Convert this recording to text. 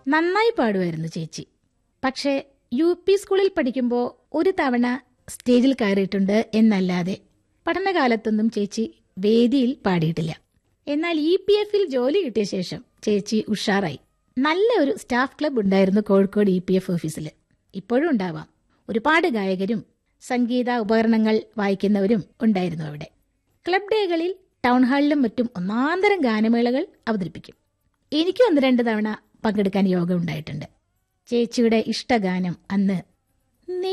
നന്നായി പാടുമായിരുന്നു ചേച്ചി പക്ഷേ യു പി സ്കൂളിൽ പഠിക്കുമ്പോൾ ഒരു തവണ സ്റ്റേജിൽ കയറിയിട്ടുണ്ട് എന്നല്ലാതെ പഠനകാലത്തൊന്നും ചേച്ചി വേദിയിൽ പാടിയിട്ടില്ല എന്നാൽ ഇ പി എഫിൽ ജോലി കിട്ടിയ ശേഷം ചേച്ചി ഉഷാറായി നല്ല ഒരു സ്റ്റാഫ് ക്ലബ് ഉണ്ടായിരുന്നു കോഴിക്കോട് ഇ പി എഫ് ഓഫീസിൽ ഇപ്പോഴും ഉണ്ടാവാം ഒരുപാട് ഗായകരും സംഗീത ഉപകരണങ്ങൾ വായിക്കുന്നവരും ഉണ്ടായിരുന്നു അവിടെ ക്ലബ് ഡേകളിൽ ടൗൺ ഹാളിലും മറ്റും ഒന്നാന്തരം ഗാനമേളകൾ അവതരിപ്പിക്കും എനിക്കും ഒന്ന് രണ്ട് തവണ പങ്കെടുക്കാൻ യോഗം ഉണ്ടായിട്ടുണ്ട് ചേച്ചിയുടെ ഇഷ്ടഗാനം അന്ന്